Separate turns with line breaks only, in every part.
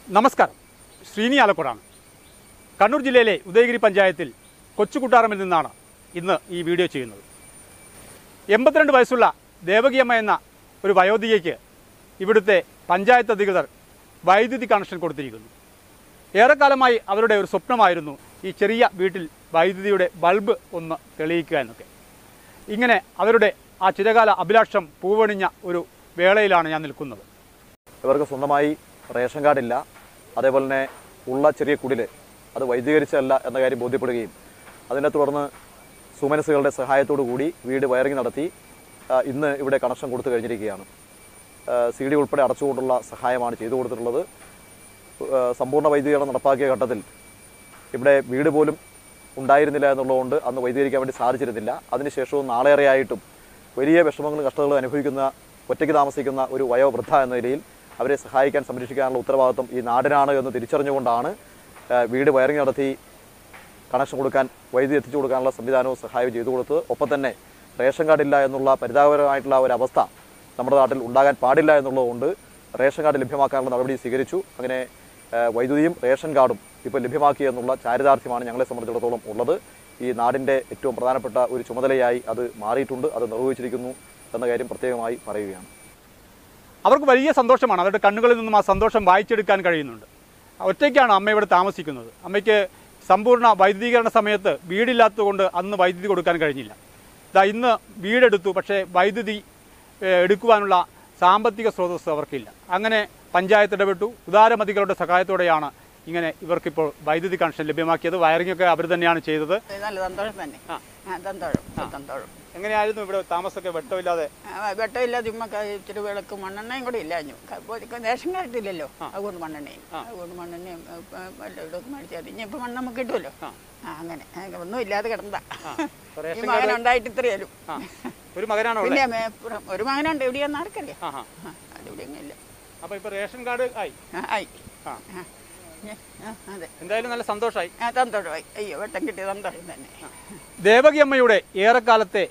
നമസ്കാരം ശ്രീനി ആലക്കോടാണ് കണ്ണൂർ ജില്ലയിലെ ഉദയഗിരി പഞ്ചായത്തിൽ കൊച്ചുകുട്ടാറമിൽ നിന്നാണ് ഇന്ന് ഈ വീഡിയോ ചെയ്യുന്നത് എൺപത്തിരണ്ട് വയസ്സുള്ള ദേവകിയമ്മ എന്ന ഒരു വയോധികയ്ക്ക് ഇവിടുത്തെ പഞ്ചായത്ത് അധികൃതർ വൈദ്യുതി കണക്ഷൻ കൊടുത്തിരിക്കുന്നു ഏറെക്കാലമായി അവരുടെ ഒരു സ്വപ്നമായിരുന്നു ഈ ചെറിയ വീട്ടിൽ വൈദ്യുതിയുടെ ബൾബ് ഒന്ന് തെളിയിക്കുക എന്നൊക്കെ ഇങ്ങനെ അവരുടെ ആ ചിരകാല അഭിലാഷം പൂവണിഞ്ഞ ഒരു വേളയിലാണ് ഞാൻ നിൽക്കുന്നത്
ഇവർക്ക് സ്വന്തമായി റേഷൻ കാർഡില്ല അതേപോലെ തന്നെ ഉള്ള ചെറിയ കുടില് അത് വൈദ്യുതീകരിച്ചല്ല എന്ന കാര്യം ബോധ്യപ്പെടുകയും അതിനെ തുടർന്ന് സുമനസുകളുടെ സഹായത്തോടു കൂടി വീട് വയറിംഗ് നടത്തി ആ, ഇന്ന് ഇവിടെ കണക്ഷൻ കൊടുത്തു കഴിഞ്ഞിരിക്കുകയാണ് സി ഡി ഉൾപ്പെടെ അടച്ചുകൊണ്ടുള്ള സഹായമാണ് ചെയ്തു കൊടുത്തിട്ടുള്ളത് ആ, സമ്പൂർണ്ണ വൈദ്യുതീകരണം നടപ്പാക്കിയ ഘട്ടത്തിൽ ഇവിടെ വീട് പോലും ഉണ്ടായിരുന്നില്ല എന്നുള്ളതുകൊണ്ട് അന്ന് വൈദ്യുതീകരിക്കാൻ വേണ്ടി സാധിച്ചിരുന്നില്ല അതിനുശേഷവും നാളേറെയായിട്ടും വലിയ വിഷമങ്ങളും കഷ്ടതകളും അനുഭവിക്കുന്ന ഒറ്റയ്ക്ക് താമസിക്കുന്ന ഒരു വയോവൃദ്ധ എന്ന നിലയിൽ അവരെ സഹായിക്കാൻ സംരക്ഷിക്കാനുള്ള ഉത്തരവാദിത്വം ഈ നാടിനാണ് എന്ന് തിരിച്ചറിഞ്ഞുകൊണ്ടാണ് ആ, വീട് വയറിംഗ് നടത്തി കണക്ഷൻ കൊടുക്കാൻ വൈദ്യുതി എത്തിച്ചു കൊടുക്കാനുള്ള സംവിധാനവും സഹായവും ചെയ്തു കൊടുത്തത് ഒപ്പം തന്നെ റേഷൻ കാർഡില്ല എന്നുള്ള പരിതാപകരമായിട്ടുള്ള ഒരു അവസ്ഥ നമ്മുടെ നാട്ടിൽ ഉണ്ടാകാൻ പാടില്ല എന്നുള്ളതുകൊണ്ട് റേഷൻ കാർഡ് ലഭ്യമാക്കാനുള്ള നടപടി സ്വീകരിച്ചു അങ്ങനെ ആ, വൈദ്യുതിയും റേഷൻ കാർഡും ഇപ്പോൾ ലഭ്യമാക്കി എന്നുള്ള ചാരിതാർത്ഥ്യമാണ് ഞങ്ങളെ സംബന്ധിച്ചിടത്തോളം ഉള്ളത് ഈ നാടിൻ്റെ ഏറ്റവും പ്രധാനപ്പെട്ട ഒരു ചുമതലയായി അത് മാറിയിട്ടുണ്ട് അത് നിർവഹിച്ചിരിക്കുന്നു എന്ന കാര്യം പ്രത്യേകമായി പറയുകയാണ്
അവർക്ക് വലിയ സന്തോഷമാണ് അവരുടെ കണ്ണുകളിൽ നിന്നും ആ സന്തോഷം വായിച്ചെടുക്കാൻ കഴിയുന്നുണ്ട് ഒറ്റയ്ക്കാണ് അമ്മ ഇവിടെ താമസിക്കുന്നത് അമ്മയ്ക്ക് സമ്പൂർണ്ണ വൈദ്യുതീകരണ സമയത്ത് വീടില്ലാത്തതുകൊണ്ട് അന്ന് വൈദ്യുതി കൊടുക്കാൻ കഴിഞ്ഞില്ല ഇതാ ഇന്ന് വീടെടുത്തു പക്ഷേ വൈദ്യുതി ഏഹ്, എടുക്കുവാനുള്ള സാമ്പത്തിക സ്രോതസ്സ് അവർക്കില്ല അങ്ങനെ പഞ്ചായത്ത് ഇടപെട്ടു ഉദാരമതികളുടെ സഹായത്തോടെയാണ് ഇങ്ങനെ ഇവർക്കിപ്പോൾ വൈദ്യുതി കണക്ഷൻ ലഭ്യമാക്കിയത് വയറിംഗ് ഒക്കെ അവർ തന്നെയാണ് ചെയ്തത്
നല്ല സന്തോഷം തന്നെ
ആ.
ആ സന്തോഷം സന്തോഷം
എങ്ങനെയായിരുന്നു ഇവിടെ താമസമൊക്കെ വെട്ടമില്ലാതെ
ആ, വെട്ടമില്ല ചുമ്മക്ക ഇച്ചിരി വിളക്ക് മണ്ണെണ്ണയും കൂടി ഇല്ല അഞ്ഞു റേഷൻ കാർഡില്ലല്ലോ അതുകൊണ്ട് മണ്ണെണ്ണയും അതുകൊണ്ട് മണ്ണെണ്ണയും എല്ലാം ഇതൊക്കെ മേടിച്ചാൽ മതി ഇനിയിപ്പോൾ മണ്ണ് നമുക്ക് കിട്ടുമല്ലോ ആ അങ്ങനെ ആ, ഒന്നും ഇല്ലാതെ കിടന്നതാ
അപ്പോൾ
ഈ
റേഷൻ
മകൻ ഉണ്ടായിട്ട് ഇത്രയാലും
ആ ഒരു മകനാണോ
പിന്നെ
ഉള്ളത്
മേപ്പുറം ഒരു മകനുണ്ട് എവിടെയാന്ന് ആർക്കറിയാം
ആ
ആ, അതിവിടെയൊന്നും ഇല്ല
അപ്പോൾ ഇപ്പോൾ റേഷൻ കാർഡ് ആയി
ആ, ആയി
ആ
ആ, ഞ- ആ, അതെ
എന്തായാലും നല്ല സന്തോഷമായി
ആ സന്തോഷമായി അയ്യോ വെട്ടം കിട്ടിയ സന്തോഷം തന്നെ
ദേവകി അമ്മയുടെ ഏറെക്കാലത്തെ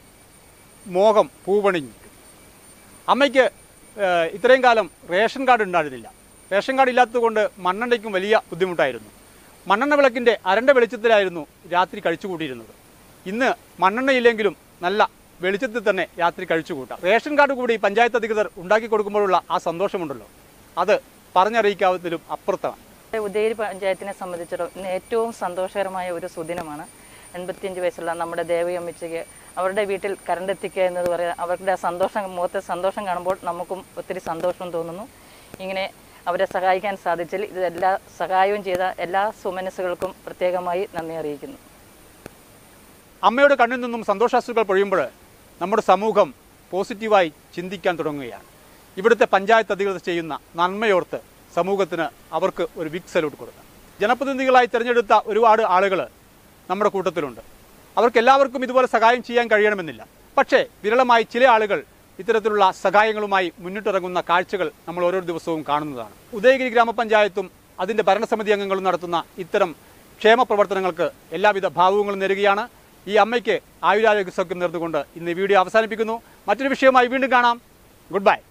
മോഹം പൂവണിഞ്ഞു അമ്മയ്ക്ക് ഏഹ്, ഇത്രയും കാലം റേഷൻ കാർഡ് ഉണ്ടായിരുന്നില്ല റേഷൻ കാർഡ് ഇല്ലാത്തതുകൊണ്ട് മണ്ണെണ്ണയ്ക്കും വലിയ ബുദ്ധിമുട്ടായിരുന്നു മണ്ണെണ്ണ വിളക്കിൻ്റെ അരണ്ട വെളിച്ചത്തിലായിരുന്നു രാത്രി കഴിച്ചുകൂട്ടിയിരുന്നത് ഇന്ന് മണ്ണെണ്ണ ഇല്ലെങ്കിലും നല്ല വെളിച്ചത്തിൽ തന്നെ രാത്രി കഴിച്ചുകൂട്ടാം റേഷൻ കാർഡ് കൂടി പഞ്ചായത്ത് അധികൃതർ ഉണ്ടാക്കി കൊടുക്കുമ്പോഴുള്ള ആ സന്തോഷമുണ്ടല്ലോ അത് പറഞ്ഞറിയിക്കാവുന്നതിലും അപ്പുറത്താണ്
ഉദയഗിരി പഞ്ചായത്തിനെ സംബന്ധിച്ചിടത്തോളം ഇന്ന് ഏറ്റവും സന്തോഷകരമായ ഒരു സുദിനമാണ് എൺപത്തിയഞ്ച് വയസ്സുള്ള നമ്മുടെ ദേവി അമ്മച്ചിക്ക് അവരുടെ വീട്ടിൽ കറണ്ട് എത്തിക്കുക എന്നത് പറയാം അവരുടെ ആ സന്തോഷം മുഖത്തെ സന്തോഷം കാണുമ്പോൾ നമുക്കും ഒത്തിരി സന്തോഷം തോന്നുന്നു ഇങ്ങനെ അവരെ സഹായിക്കാൻ സാധിച്ചതിൽ ഇത് എല്ലാ സഹായവും ചെയ്ത എല്ലാ സുമനസ്സുകൾക്കും പ്രത്യേകമായി നന്ദി അറിയിക്കുന്നു
അമ്മയുടെ കണ്ണിൽ നിന്നും സന്തോഷാശ്രുക്കൾ പൊഴിയുമ്പോൾ നമ്മുടെ സമൂഹം പോസിറ്റീവായി ചിന്തിക്കാൻ തുടങ്ങുകയാണ് ഇവിടുത്തെ പഞ്ചായത്ത് അധികൃതർ ചെയ്യുന്ന നന്മയോർത്ത് സമൂഹത്തിന് അവർക്ക് ഒരു ബിഗ് സല്യൂട്ട് കൊടുക്കാം ജനപ്രതിനിധികളായി തിരഞ്ഞെടുത്ത ഒരുപാട് ആളുകൾ നമ്മുടെ കൂട്ടത്തിലുണ്ട് അവർക്ക് എല്ലാവർക്കും ഇതുപോലെ സഹായം ചെയ്യാൻ കഴിയണമെന്നില്ല പക്ഷേ വിരളമായി ചില ആളുകൾ ഇത്തരത്തിലുള്ള സഹായങ്ങളുമായി മുന്നിട്ടിറങ്ങുന്ന കാഴ്ചകൾ നമ്മൾ ഓരോ ദിവസവും കാണുന്നതാണ് ഉദയഗിരി ഗ്രാമപഞ്ചായത്തും അതിൻ്റെ ഭരണസമിതി അംഗങ്ങളും നടത്തുന്ന ഇത്തരം ക്ഷേമ പ്രവർത്തനങ്ങൾക്ക് എല്ലാവിധ ഭാവങ്ങളും നേരുകയാണ് ഈ അമ്മയ്ക്ക് ആയുരാരോഗ്യ സൗഖ്യം നേർന്നുകൊണ്ട് ഇന്ന് ഈ വീഡിയോ അവസാനിപ്പിക്കുന്നു മറ്റൊരു വിഷയമായി വീണ്ടും കാണാം ഗുഡ് ബൈ